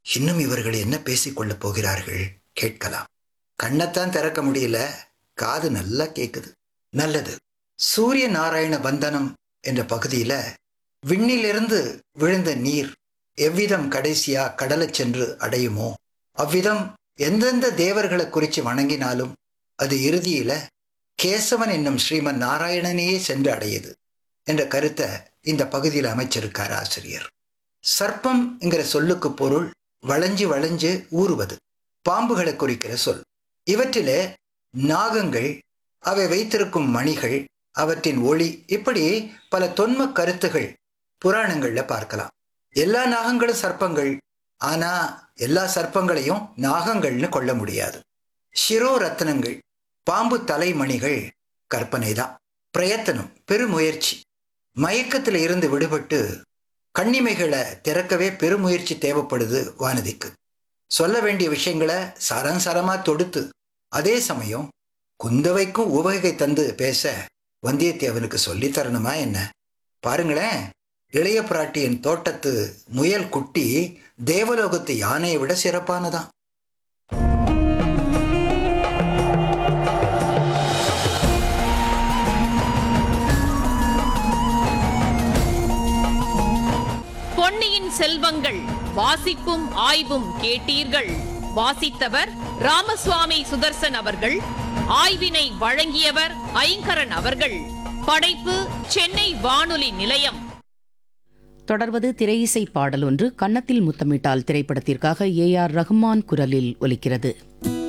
இன்னும் இவர்கள் என்ன பேசிக் கொள்ளப் போகிறார்கள் கேட்கலாம் கண்ணைத்தான் திறக்க முடியல காது நல்லா கேக்குது நல்லது சூரிய நாராயண பந்தனம் என்ற பகுதியில விண்ணிலிருந்து விழுந்த நீர் எவ்விதம் கடைசியா கடலைச் சென்று அடையுமோ அவ்விதம் எந்தெந்த தேவர்களை குறித்து வணங்கினாலும் அது இறுதியில கேசவன் என்னும் ஸ்ரீமன் நாராயணனையே சென்று அடையுது என்ற கருத்தை இந்த பகுதியில் அமைச்சிருக்கார் ஆசிரியர் சர்ப்பம் என்கிற சொல்லுக்கு பொருள் வளைஞ்சு வளைஞ்சு ஊறுவது பாம்புகளை குறிக்கிற சொல் இவற்றிலே நாகங்கள் அவை வைத்திருக்கும் மணிகள் அவற்றின் ஒளி இப்படி பல தொன்ம கருத்துகள் புராணங்கள்ல பார்க்கலாம் எல்லா நாகங்களும் சர்ப்பங்கள் ஆனா எல்லா சர்ப்பங்களையும் நாகங்கள்னு கொள்ள முடியாது சிரோ ரத்னங்கள் பாம்பு தலைமணிகள் கற்பனைதான் பிரயத்தனம் பெருமுயற்சி மயக்கத்தில் இருந்து விடுபட்டு கண்ணிமைகளை திறக்கவே பெருமுயற்சி தேவைப்படுது வானதிக்கு சொல்ல வேண்டிய விஷயங்களை சரஞ்சரமா தொடுத்து அதே சமயம் குந்தவைக்கும் உவகை தந்து பேச வந்தியத்தேவனுக்கு சொல்லித் தரணுமா என்ன பாருங்களேன் இளைய பிராட்டியின் தோட்டத்து முயல் குட்டி தேவலோகத்து யானையை விட சிறப்பானதான் பொன்னியின் செல்வங்கள் வாசிப்பும் ஆய்வும் கேட்டீர்கள் வாசித்தவர் ராமசுவாமி சுதர்சன் அவர்கள் ஆய்வினை வழங்கியவர் ஐங்கரன் அவர்கள் படைப்பு சென்னை வானொலி நிலையம் தொடர்வது திரையிசை பாடல் ஒன்று கன்னத்தில் முத்தமிட்டால் திரைப்படத்திற்காக ஏ ஆர் ரஹ்மான் குரலில் ஒலிக்கிறது